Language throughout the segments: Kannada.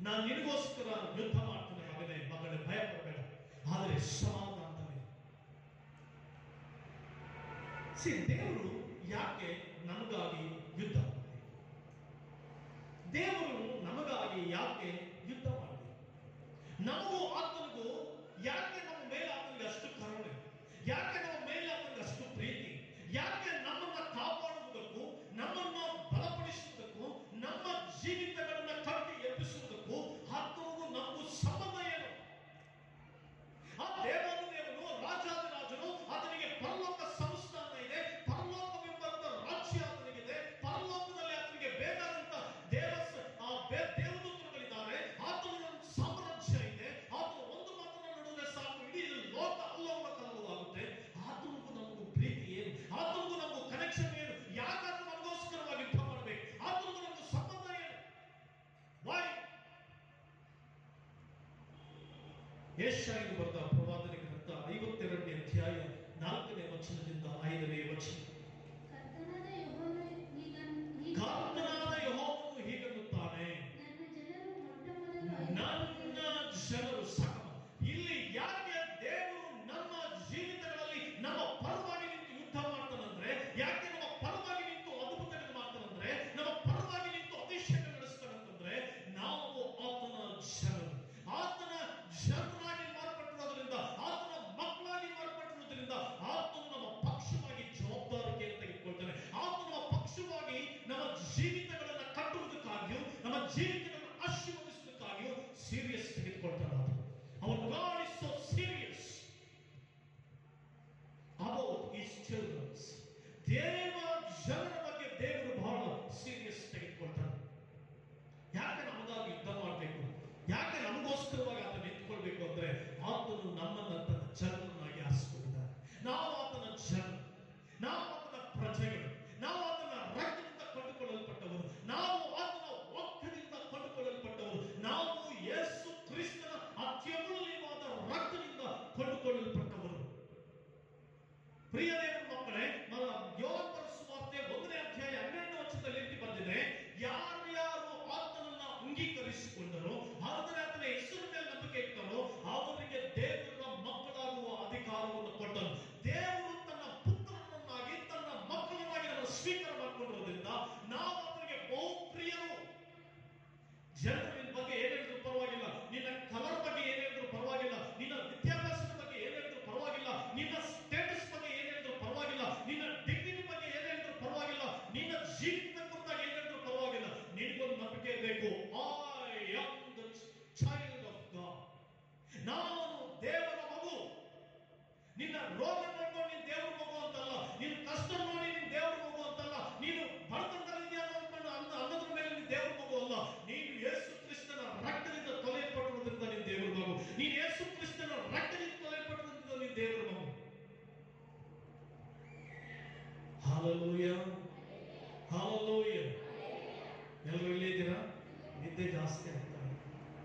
ನಾನು ನಿನಗೋಸ್ಕರ ಯುದ್ಧ ಮಾಡ್ತೇನೆ ಮಗನೇ ಮಗಳೇ ಭಯ ಪಡಬೇಡ ಆದರೆ ಸಮಾಧಾನವೇ ಸಿ ದೇವರು ಯಾಕೆ ನಮಗಾಗಿ ಯುದ್ಧ ಮಾಡಿದ್ರು? ದೇವರು ನಮಗಾಗಿ ಯಾಕೆ ಯುದ್ಧ ಮಾಡಿದ್ರು ನಮಗೂ ಆತನಿಗೂ ಯಾಕೆ ನಮ್ಮ ಮೇಲೆ ಆತನಿಗೆ ಅಷ್ಟು ಕರುಣೆ ಯಾಕೆ ನಮ್ಮ ಮೇಲೆ ಆತನಿಗೆ ಅಷ್ಟು ಪ್ರೀತಿ ಯಾಕೆ ನಮ್ಮನ್ನ ಕಾಪಾಡುವುದಕ್ಕೂ ನಮ್ಮನ್ನ ಬಲಪಡಿಸುವುದಕ್ಕೂ ನಮ್ಮ ಜೀವಿತಗಳನ್ನ ಕಟ್ಟಿ ಎಬ್ಬಿಸುವುದಕ್ಕೂ ಆತನಿಗೂ ನಮಗೂ ಸಂಬಂಧ ಏನು ಆ ದೇವಾನು ದೇವನು ರಾಜಾದಿರಾಜನು ಆತನಿಗೆ ಪರಲೋಕ ಸಂಸ್ಥಾನ ಇದೆ ಪರಲೋಕವೆಂಬಂತ ರಾಜ್ಯ ಆತನಿಗಿದೆ ಪರಲೋಕದಲ್ಲಿ ಆತನಿಗೆ ಬೇಕಾದಂತ ದೇವಸ್ ಆ ಬೇ- ದೇವದೂತರುಗಳಿದ್ದಾರೆ ಆತನ ಸಾಮ್ರಾಜ್ಯ ಇದೆ ಆತನ ಒಂದು ಮಾತನ್ನ ನೋಡಿದ್ರೆ ಸಾಕು ಇಡೀ ಲೋಕ ಅಲ್ಲೋಲ ಕಲ್ಲವಾಗುತ್ತೆ ಆತನಿಗೂ ನಮಗೂ ಪ್ರೀತಿ ಏನು ಆತನಿಗೂ ನಮಗೂ ಕನೆಕ್ಷನ್ ಏನು ಯಾಕಾದ್ರೂ ನಮಗೋಸ್ಕರವಾಗಿ ಯುದ್ಧ ಮಾಡಬೇಕು ಆತನಿಗೂ ನಮಗೂ ಸಂಬಂಧ ಏನು ವೈ ಯಶಾಗಿ ಬರೆದ ಪ್ರವಾದನೆ ಗ್ರಂಥ ಐವತ್ತೆರಡನೇ ಅಧ್ಯಾಯ ನಾಲ್ಕನೇ ವಚನದಿಂದ ಐದನೇ ವಚನ ಕರ್ತನಾದ ಯೆಹೋವನು ಹೀಗನ್- ಹೀಗೆ ಕರ್ತನಾದ ಯೆಹೋವನು ಹೀಗನ್ನುತ್ತಾನೆ ನನ್ನ ಜನರು ಮೊಟ್ಟ ಮೊದಲು ನನ್ನ ಜನರು ಸಕಲ ಇಲ್ಲಿ ಯಾಕೆ ದೇವರು ನಮ್ಮ ಜೀವಿತಗಳಲ್ಲಿ ನಮ್ಮ ಪರವಾಗಿ ನಿಂತು ಯುದ್ಧ ಮಾಡ್ತಾನಂದ್ರೆ ಯಾಕೆ ನಮ್ಮ ಪರವಾಗಿ ನಿಂತು ಅದ್ಭುತಗಳು ಮಾಡ್ತಾನಂದ್ರೆ ನಮ್ಮ ಪರವಾಗಿ ನಿಂತು ಅಭಿಷೇಕ ನಡೆಸ್ತಾನಂತಂದ್ರೆ ನಾವು ಆತನ ಜನರು ಆತನ ಜನರಾಗಿ ಮಾರ್ಪಟ್ಟಿರೋದ್ರಿಂದ ಆತನ ಮಕ್ಕಳಾಗಿ ಮಾರ್ಪಟ್ಟಿರೋದ್ರಿಂದ ಆತನು ನಮ್ಮ ಪಕ್ಷವಾಗಿ ಜವಾಬ್ದಾರಿಕೆಯನ್ನು ತೆಗೆದುಕೊಳ್ತಾನೆ ಆತನ ನಮ್ಮ ಪಕ್ಷವಾಗಿ ನಮ್ಮ ಜೀವಿತಗಳನ್ನ ಕಟ್ಟುವುದಕ್ಕಾಗಿಯೂ ನಮ್ಮ ಜೀವಿತಗಳನ್ನು ಆಶೀರ್ವದಿಸುವುದಕ್ಕಾಗಿಯೂ ಸೀರಿಯಸ್ ತೆಗೆದುಕೊಳ್ತಾನೆ ಆತನು ಅವನ God is so serious about his childrens ದೇವ ಜನರ ಬಗ್ಗೆ ದೇವರು ಬಹಳ ಸೀರಿಯಸ್ ತೆಗೆದುಕೊಳ್ತಾನೆ ಯಾಕೆ ನಮಗಾಗಿ ಯುದ್ಧ ಮಾಡಬೇಕು ಯಾಕೆ ನಮಗೋಸ್ಕರವಾಗಿ ಆತ ನಿಂತ್ಕೊಳ್ಬೇಕು ಅಂದ್ರೆ ಆತನು ನಮ್ಮನ್ನ ತನ್ನ ಜನರನ್ನಾಗಿ ಆರಿಸಿಕೊಂಡಿದ್ದಾನೆ ನಾವು ಆತನ ಜನ ನಾವು ಆತನ ಪ್ರಜೆಗಳು ನಾವು ಆತನ ರಕ್ತದಿಂದ ಕೊಂಡುಕೊಳ್ಳಲ್ಪಟ್ಟವರು ನಾವು ಆತನ ಒಕ್ಕದಿಂದ ಕೊಂಡುಕೊಳ್ಳಲ್ಪಟ್ಟವರು ನಾವು ಯೇಸು ಕ್ರಿಸ್ತನ ಅತ್ಯಮೂಲ್ಯವಾದ ರಕ್ತದಿಂದ ಕೊಂಡುಕೊಳ್ಳಲ್ಪಟ್ಟವರು ಪ್ರಿಯ ದೇವರ ಮಕ್ಕಳೇ ಯೋಗಪರ ಸುವಾರ್ತೆ ಒಂದನೇ ಅಧ್ಯಾಯ ಹನ್ನೆರಡು ವರ್ಷದಲ್ಲಿ ಎತ್ತಿ ಬಂದಿದೆ ಯಾರ್ಯಾರು ಆತನನ್ನ ಅಂಗೀಕರಿಸಿಕೊಂಡರೋ ಆದರೆ ಆತನ ಹೆಸರು ಮೇಲೆ ನಂಬಿಕೆ ಇಟ್ಟರೋ ಅವರಿಗೆ ದೇವರ ಮಕ್ಕಳಾಗುವ ಅಧಿಕಾರವನ್ನು ಕೊಟ್ಟನು ದೇವರು ತನ್ನ ಪುತ್ರನನ್ನಾಗಿ ತನ್ನ ಮಕ್ಕಳನ್ನಾಗಿ ನಮ್ಮ ಸ್ವೀಕಾರ ಮಾಡಿಕೊಂಡಿರೋದ್ರಿಂದ ನಾವು ಆತನಿಗೆ ಬಹು ಪ್ರಿಯರು ಜನರು ನಿನ್ನ ಬಗ್ಗೆ ಏನ್ ಹೇಳಿದ್ರು ಪರವಾಗಿಲ್ಲ ನಿನ್ನ ಕಲರ್ ಬಗ್ಗೆ ಏನ್ ಹೇಳಿದ್ರು ಪರವಾಗಿಲ್ಲ ನಿನ್ನ ವಿದ್ಯಾಭ್ಯಾಸದ ಬಗ್ಗೆ ಏನ್ ಹೇಳಿದ್ರು ಪರವಾಗಿಲ್ಲ ನಿನ್ನ ಸ್ಟೇಟಸ್ ಬಗ್ಗೆ ಏನ್ ಹೇಳಿದ್ರು ಪರವಾಗಿಲ್ಲ ನಿನ್ನ ಡಿಗ್ರಿ ಬಗ್ಗೆ ಏನ್ ಹೇಳಿದ್ರು ಪರವಾಗಿಲ್ಲ ನಿನ್ನ ಜೀವಿತದ ಕುರಿತಾಗಿ ಏನ್ ಹೇಳಿದ್ರು ಪರವಾಗಿಲ್ಲ ನಿನಗೊಂದು ನಂಬಿಕೆ ಇರಬೇಕು I am the child of God ನಾನು ದೇವರ ಮಗು ನಿನ್ನ ರೋಗ ನೋಡ್ಕೊಂಡು ನೀನು ದೇವ್ರ ಮಗು ಅಂತಲ್ಲ ನಿನ್ನ ಕಷ್ಟ ನೋಡಿ ನೀನು ದೇವ್ರ ಮಗು ಅಂತಲ್ಲ ನೀನು ಬಡತನದಲ್ಲಿದ್ಯಾ ಅಂದ್ಕೊಂಡು ಅಂದ ಅನ್ನೋದ್ರ ಮೇಲೆ ನೀನು ದೇವ್ರ ಮಗು ಅಲ್ಲ ನೀನು ಯೇಸು ಕ್ರಿಸ್ತನ ರಕ್ತದಿಂದ ತೊಲೆಯಲ್ಪಟ್ಟಿರೋದ್ರಿಂದ ನೀನು ದೇವ್ರ ಮಗು ನೀನು ಯೇಸು ಕ್ರಿಸ್ತನ ರಕ್ತದಿಂದ ತೊಲೆಯಲ್ಪಟ್ಟಿರೋದ್ರಿಂದ ನೀನು ದೇವ್ರ ಮಗು ಹಾಲಲೂಯ ಹಾಲಲೂಯ ಎಲ್ಲರೂ ಇಲ್ಲೇ ಇದ್ದೀರಾ ನಿದ್ದೆ ಜಾಸ್ತಿ ಆಗ್ತಾ ಇದೆ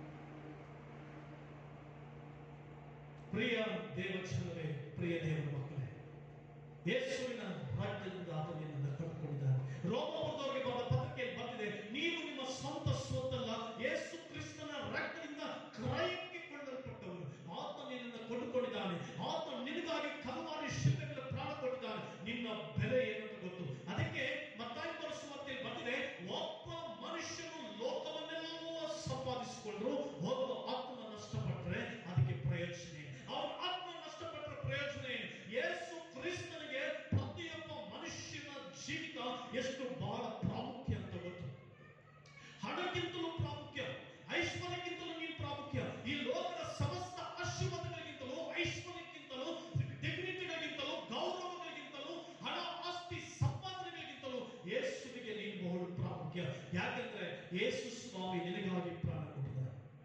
ಪ್ರಿಯ ದೇವಚಂದ್ರೇ ಪ್ರಿಯ ದೇವರ ಮಕ್ಕಳೇ ಯೇಸುವಿನ ರಾಜ್ಯದಿಂದ ಆತ ನಿನ್ನನ್ನು ಕಟ್ಟಿಕೊಂಡಿದ್ದಾನೆ ರೋಮಪುರದವರಿಗೆ ಬರೆದ ಪತ್ರಿಕೆಯಲ್ಲಿ ಬಂದಿದೆ ನೀವು ನಿಮ್ಮ ಸ್ವಂತ ಸ್ವತ್ತಲ್ಲ ಯೇಸು ಕ್ರಿಸ್ತನ ರಕ್ತದಿಂದ ಕ್ರಯಕ್ಕೆ ಕೊಳ್ಳಲ್ಪಟ್ಟವರು ಆತ ನಿನ್ನನ್ನು ಕೊಂಡುಕೊಂಡಿದ್ದಾನೆ ಆತ ನಿನಗಾಗಿ ಕಲ್ವಾರಿ ಶಿಲ್ಪೆಗಳ ಪ್ರಾಣ ಕೊಟ್ಟಿದ್ದಾನೆ ನಿನ್ನ ಬೆಲೆ ಏನಂತ ಗೊತ್ತು ಅದಕ್ಕೆ ಮತ್ತಾಯಿ ಬರೆಸುವಂತೆ ಬಂದಿದೆ ಒಬ್ಬ ಮನುಷ್ಯನು ಲೋಕವನ್ನೆಲ್ಲ ಸಂಪಾದಿಸಿಕೊಂಡ್ರು ಒಬ್ಬ ಆತ್ಮ ನಷ್ಟಪಟ್ಟರೆ ಅದಕ್ಕೆ ಪ್ರಯೋಜನ ಏನು? ಅವನ ಆತ್ಮ ನಷ್ಟಪಟ್ಟರೆ ಪ್ರಯೋಜನ ಏನು? ಯೇಸು ಕ್ರಿಸ್ತನಿಗೆ ಪ್ರತಿಯೊಬ್ಬ ಮನುಷ್ಯನ ಜೀವಿತ ಎಷ್ಟು ಬಹಳ ಪ್ರಾಮುಖ್ಯ ಅಂತ ಗೊತ್ತು ಹಣಕ್ಕಿಂತಲೂ ಪ್ರಾಮುಖ್ಯ ಐಶ್ವರ್ಯಕ್ಕಿಂತಲೂ ನೀನು ಪ್ರಾಮುಖ್ಯ ಈ ಲೋಕದ ಸಮಸ್ತ ಆಶೀರ್ವಾದಗಳಿಗಿಂತಲೂ ಐಶ್ವರ್ಯಕ್ಕಿಂತಲೂ ಡಿಗ್ನಿಟಿಗಳಿಗಿಂತಲೂ ಗೌರವಗಳಿಗಿಂತಲೂ ಹಣ ಆಸ್ತಿ ಸಂಪಾದನೆಗಳಿಗಿಂತಲೂ ಯೇಸುವಿಗೆ ನೀನು ಬಹಳ ಪ್ರಾಮುಖ್ಯ ಯಾಕಂದ್ರೆ ಯೇಸು ಸ್ವಾಮಿ ನಿನಗಾಗಿ ಪ್ರಾಣ ಕೊಟ್ಟಿದ್ದಾರೆ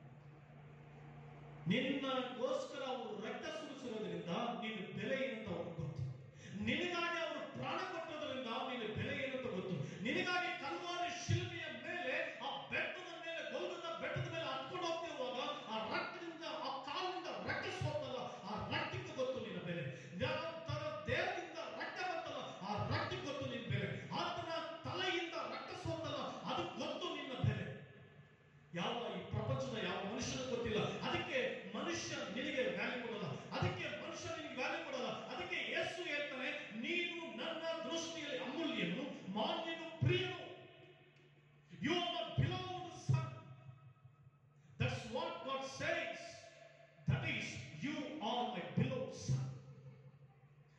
ನಿನ್ನಗೋಸ್ಕರ ಅವರು ರಕ್ತ ಸುರಿಸಿರೋದ್ರಿಂದ ನೀನು ಬೆಲೆ ಏನಂತ ಅವ್ರಿಗೆ ಗೊತ್ತು ನಿನಗಾಗಿ ಅವರು ಪ್ರಾಣ ಕೊಟ್ಟೋದ್ರಿಂದ ನೀನು ಬೆಲೆ ಏನಂತ ಗೊತ್ತು ನಿನಗಾಗಿ ಕಲ್ವಾರಿ ಶಿಲ್ಪೆಯ ಮೇಲೆ ಆ ಬೆಟ್ಟದ ಮೇಲೆ ಗೊಲ್ಗದ ಬೆಟ್ಟದ ಮೇಲೆ ಹತ್ಕೊಂಡು ಹೋಗ್ತಿರುವಾಗ ಆ ರಕ್ತದಿಂದ ಆ ಕಾಲಿನಿಂದ ರಕ್ತ ಸೋತಲ್ಲ ಆ ರಕ್ತಕ್ಕೆ ಗೊತ್ತು ನಿನ್ನ ಬೆಲೆ ಯಾವ ತರ ದೇಹದಿಂದ ರಕ್ತ ಬರ್ತಲ್ಲ ಆ ರಕ್ತಕ್ಕೆ ಗೊತ್ತು ನಿನ್ನ ಬೆಲೆ ಆತನ ತಲೆಯಿಂದ ರಕ್ತ ಸೋತಲ್ಲ ಅದು ಗೊತ್ತು ನಿನ್ನ ಬೆಲೆ ಯಾವ ಈ ಪ್ರಪಂಚದ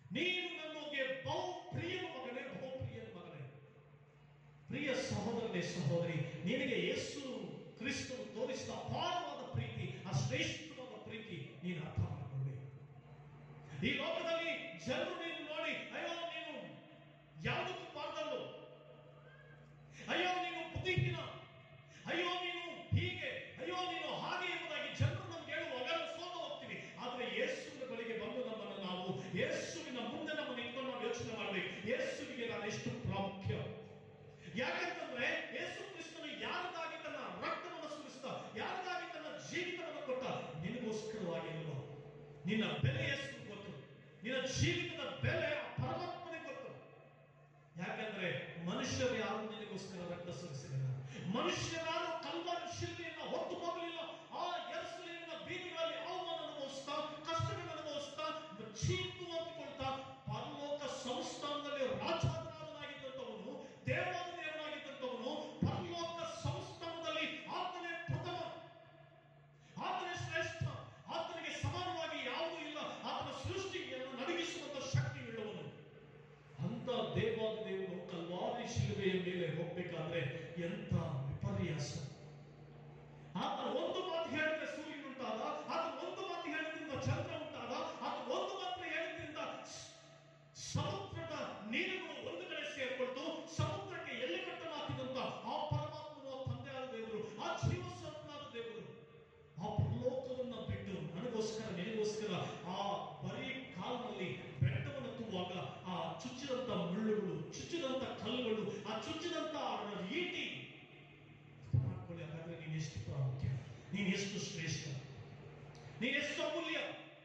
ನೀನು ನಮಗೆ ಬಹು ಪ್ರಿಯನ ಮಗನೇ ಬಹು ಪ್ರಿಯನ ಮಗನೇ ಪ್ರಿಯ ಸಹೋದರನೇ ಸಹೋದರಿ ನಿನಗೆ ಯೇಸು ಕ್ರಿಸ್ತನು ತೋರಿಸಿದ ಅಪಾರವಾದ ಪ್ರೀತಿ ಆ ಶ್ರೇಷ್ಠವಾದ ಪ್ರೀತಿ ನೀನು ಅರ್ಥ ಮಾಡಿಕೊಳ್ಬೇಕು ಈ ಲೋಕದಲ್ಲಿ ಜನರು ನೀನು ನೋಡಿ ಅಯ್ಯೋ ನೀನು ಯಾವುದಕ್ಕೂ ಬಾರ್ದಲ್ಲು ಅಯ್ಯೋ ನೀನು ಬುದ್ಧಿಹೀನ ಅಯ್ಯೋ ನೀನು ಹೀಗೆ ಅಯ್ಯೋ ನೀನು ಹಾಗೆ ಎಂಬುದಾಗಿ ಜನರು ನಮ್ಗೆ ಹೇಳುವಾಗ ನಾವು ಸೋತು ಹೋಗ್ತೀವಿ ಆದ್ರೆ ಯೇಸುವಿನ ಬಳಿಗೆ ಬಂದು ನಮ್ಮನ್ನು ನಾವು ಯೇಸುವಿನ ಮುಂದೆ ನಮ್ಮನ್ನು ಇಟ್ಕೊಂಡು ನಾವು ಯೋಚನೆ ಮಾಡ್ಬೇಕು ಯೇಸುವಿಗೆ ನಾನು ಎಷ್ಟು ಪ್ರಾಮುಖ್ಯ ಯಾಕಂತಂದ್ರೆ ಯೇಸು ಕ್ರಿಸ್ತನು ಯಾರಿಗಾಗಿ ತನ್ನ ರಕ್ತವನ್ನು ಸುರಿಸಿದ ಯಾರಿಗಾಗಿ ತನ್ನ ಜೀವಿತವನ್ನು ಕೊಟ್ಟ ನಿನಗೋಸ್ಕರವಾಗಿ ಅಲ್ವಾ ನಿನ್ನ ಬೆಲೆ ಎಷ್ಟು ಗೊತ್ತು ನಿನ್ನ ಜೀವಿತದ ಬೆಲೆ ಆ ಪರಮಾತ್ಮನೇ ಗೊತ್ತು ಯಾಕಂದ್ರೆ ಮನುಷ್ಯರು ಯಾರು ನಿನಗೋಸ್ಕರ ರಕ್ತ ಸುರಿಸಲಿಲ್ಲ ಮನುಷ್ಯರಾರು ಕಲ್ವಾರಿ ಶಿಲ್ಪೆಯನ್ನ ಹೊತ್ತು ಹೋಗಲಿಲ್ಲ ಆ ಎರಸಲಿನ ಬೀದಿಗಳಲ್ಲಿ ಅವಮಾನ ಅನುಭವಿಸ್ತಾ ಕಷ್ಟಗಳನ್ನು ಅನುಭವಿಸ್ತಾ ಚೀಪು ಅಂದುಕೊಳ್ತಾ ಪರಲೋಕ ಸಂಸ್ಥಾನದಲ್ಲಿ ರಾಜಾಧಿರಾಜನಾಗಿದ್ದಂಥವನು ದೇವಾದ ದೇವನಾಗಿದ್ದಂಥವನು ಪರಲೋಕ ಸಂಸ್ಥಾನದಲ್ಲಿ ಆತನೇ ಪ್ರಥಮ ಆತನೇ ಶ್ರೇಷ್ಠ ಆತನಿಗೆ ಸಮಾನವಾಗಿ ಯಾವುದೂ ಇಲ್ಲ ಆತನ ಸೃಷ್ಟಿಯನ್ನು ನಡಗಿಸುವಂತ ಶಕ್ತಿ ಉಳ್ಳವನು ಅಂತ ದೇವಾದ ದೇವರು ಕಲ್ವಾರಿ ಶಿಲುಬೆಯ ಮೇಲೆ ಹೋಗ್ಬೇಕಾದ್ರೆ ಎಂತ ವಿಪರ್ಯಾಸ ಆತ ಒಂದು ಮಾತು ಹೇಳಿದ್ರೆ ಸೂರ್ಯನ ಉಂಟಾದ ಆತ ಒಂದು ಮಾತು ಹೇಳಿದ್ರಿಂದ ಚಂದ್ರ ಉಂಟಾದ ಆತ ಒಂದು ಮಾತು ಹೇಳಿದ್ರಿಂದ ಸ- ಸಮುದ್ರದ ನೀರುಗಳು ಒಂದು ಕಡೆ ಸೇರ್ಕೊಳ್ತು ಸಮುದ್ರಕ್ಕೆ ಎಲ್ಲಿ ಕಟ್ಟಲು ಹಾಕಿದಂತ ಆ ಪರಮಾತ್ಮನು ಆ ತಂದೆಯಾದ ದೇವರು ಆ ಜೀವಸ್ವರೂಪನಾದ ದೇವರು ಆ ಪರಲೋಕವನ್ನ ಬಿಟ್ಟು ನನಗೋಸ್ಕರ ನಿನಗೋಸ್ಕರ ಆ ಬರೀ ಕಾಲಿನಲ್ಲಿ ಬೆಟ್ಟವನ್ನು ತುಂಬುವಾಗ ಆ ಚುಚ್ಚಿದಂತ ಮುಳ್ಳುಗಳು ಚುಚ್ಚಿದಂತ ಕಲ್ಲುಗಳು ಆ ಚುಚ್ಚಿದಂತ ಆ ಈಟಿ ಅರ್ಥ ಮಾಡ್ಕೊಳ್ಳಿ ಹಾಗಾದ್ರೆ ನೀನು ಎಷ್ಟು ಪ್ರಾಮುಖ್ಯ ನೀನು ಎಷ್ಟು ಶ್ರೇಷ್ಠ ನೀನು ಎಷ್ಟು ಅಮೂಲ್ಯ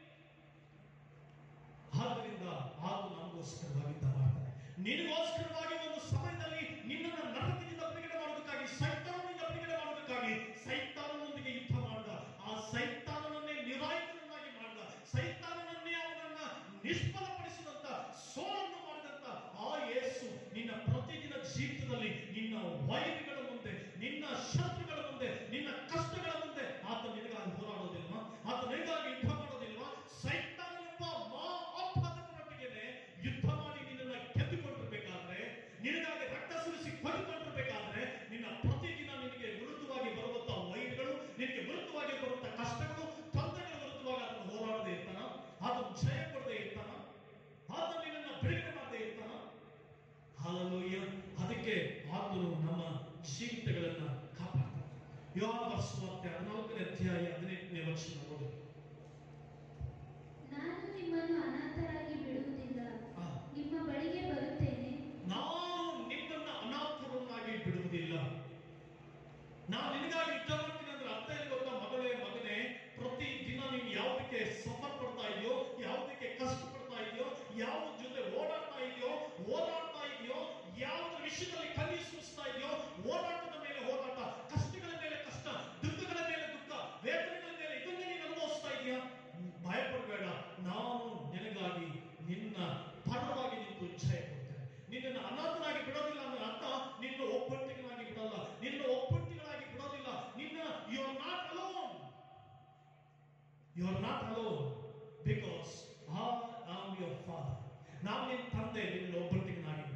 ಆದ್ದರಿಂದ ಆತ ನಮಗೋಸ್ಕರವಾಗಿದ್ದ ಮಾಡ್ತಾನೆ ನಿನಗೋಸ್ಕರವಾಗಿ ಒಂದು ಸಮಯದಲ್ಲಿ ನಿನ್ನನ್ನು ನರಕದಿಂದ ಬಿಡುಗಡೆ ಮಾಡೋದಕ್ಕಾಗಿ ಸೈತಾನನಿಂದ ಬಿಡುಗಡೆ ಮಾಡೋದಕ್ಕಾಗಿ ಸೈತಾನನೊಂದಿಗೆ ಯುದ್ಧ ಮಾಡಿದ ಆ ಸೈತಾನನನ್ನೇ ನಿರಾಯುಧನನ್ನಾಗಿ ಮಾಡಿದ ಸೈತಾನನನ್ನೇ ಅವನನ್ನ ನಿಷ್ಫಲಪಡಿಸಿದಂತ ಸೋಲನ್ನು ಮಾಡಿದಂತ ಆ ಯೇಸು ನಿನ್ನ ಪ್ರತಿದಿನ ಜೀವಿತದಲ್ಲಿ ನಿನ್ನ ವೈರಿಗಳ ಮುಂದೆ ನಿನ್ನ ಶತ್ರುಗಳ ಮುಂದೆ ನಿನ್ನ ಕಷ್ಟಗಳ ಮುಂದೆ ಆತ ನಿನಗಾಗಿ ಹೋರಾಡೋದಿಲ್ವಾ ಆತ ನಿನಗಾಗಿ ಯುದ್ಧ ಮಾಡೋದಿಲ್ವಾ ಸೈತಾನನೆಂಬ ಮಾ ಆಪಾದಕನೊಟ್ಟಿಗೆನೆ ಯುದ್ಧ ಮಾಡಿ ನಿನ್ನನ್ನ ಗೆದ್ದುಕೊಂಡಿರ್ಬೇಕಾದ್ರೆ ನಿನಗಾಗಿ ರಕ್ತ ಸುರಿಸಿ ಕೊಂಡುಕೊಂಡಿರ್ಬೇಕಾದ್ರೆ ನಿನ್ನ ಪ್ರತಿದಿನ ನಿನಗೆ ವಿರುದ್ಧವಾಗಿ ಬರುವಂತ ವೈರಿಗಳು ನಿನಗೆ ವಿರುದ್ಧವಾಗಿ ಬರುವಂತ ಕಷ್ಟಗಳು ತೊಂದರೆಗಳ ವಿರುದ್ಧವಾಗಿ ಅದನ್ನು ಹೋರಾಡದೆ ಇರ್ತಾನ ಅದನ್ನು ಜಯ ಕೊಡದೆ ಇರ್ತಾನ ಆತ ನಿನ್ನನ್ನ ಬಿಡುಗಡೆ ಮಾಡದೆ ಇರ್ತಾನ ಹಾಲಲೂಯ್ಯ ಅದಕ್ಕೆ ಆತನು ನಮ್ಮ ಜೀವಿತಗಳನ್ನ ಕಾಪಾಡ್ತಾನೆ ಯೋಹಾನ ಸುವಾರ್ತೆ ಹದಿನಾಲ್ಕನೇ ಅಧ್ಯಾಯ ಹದಿನೆಂಟನೇ ವಚನ ಓದು ನಾನು ನಿಮ್ಮನ್ನು ಅನಾಥರಾಗಿ ಬಿಡುವುದಿಲ್ಲ ಆ, ನಿಮ್ಮ ಬಳಿಗೆ ಬರುತ್ತೇನೆ ನಾನು ನಿಮ್ಮನ್ನ ಅನಾಥರನ್ನಾಗಿ ಬಿಡುವುದಿಲ್ಲ ನಾನು ನಿನಗಾಗಿ ಯುದ್ಧ ಮಾಡ್ತೀನಿ ಅಂದ್ರೆ ಅರ್ಥ ಏನು ಗೊತ್ತಾ ಮಗಳೇ ಮಗನೇ ಪ್ರತಿ ದಿನ ನೀನು ಯಾವುದಕ್ಕೆ ಸಫರ್ ಪಡ್ತಾ ಇದೆಯೋ ಯಾವುದಕ್ಕೆ ಕಷ್ಟ ಪಡ್ತಾ ಇದೆಯೋ ಯಾವ ಜೊತೆ ಓಡಾಡ್ತಾ ಇದೆಯೋ ಓಡಾಡ್ತಾ ಇದೆಯೋ ಯಾವುದ್ರ ವಿಷಯದಲ್ಲಿ ಕಲಿ ಸುರಿಸ್ತಾ ಇದೆಯೋ ಓಡಾಟದ ಮೇಲೆ ಓಡಾಟ ಕಷ್ಟಗಳ ಮೇಲೆ ಕಷ್ಟ ದುಃಖಗಳ ಮೇಲೆ ದುಃಖ ವೇದನೆಗಳ ಮೇಲೆ ಇದನ್ನೇ ನೀನು ಅನುಭವಿಸ್ತಾ ಇದೆಯಾ ಭಯಪಡಬೇಡ ನಾನು ನಿನಗಾಗಿ ನಿನ್ನ ಪರವಾಗಿ ನಿಂತು ಜಯ ಕೊಡ್ತೇನೆ ನಿನ್ನನ್ನು ಅನಾಥನಾಗಿ ಬಿಡೋದಿಲ್ಲ ಅಂದ್ರೆ ಅರ್ಥ ನಿನ್ನ ಒಬ್ಬಟ್ಟಿಗಳಾಗಿ ಬಿಡಲ್ಲ ನಿನ್ನ ಒಬ್ಬಟ್ಟಿಗಳಾಗಿ ಬಿಡೋದಿಲ್ಲ ನಿನ್ನ you are not alone you are not alone because I am your father ನಾನು ನಿನ್ನ ತಂದೆ ನಿನ್ನ ಒಬ್ಬಟ್ಟಿಗನಾಗಿ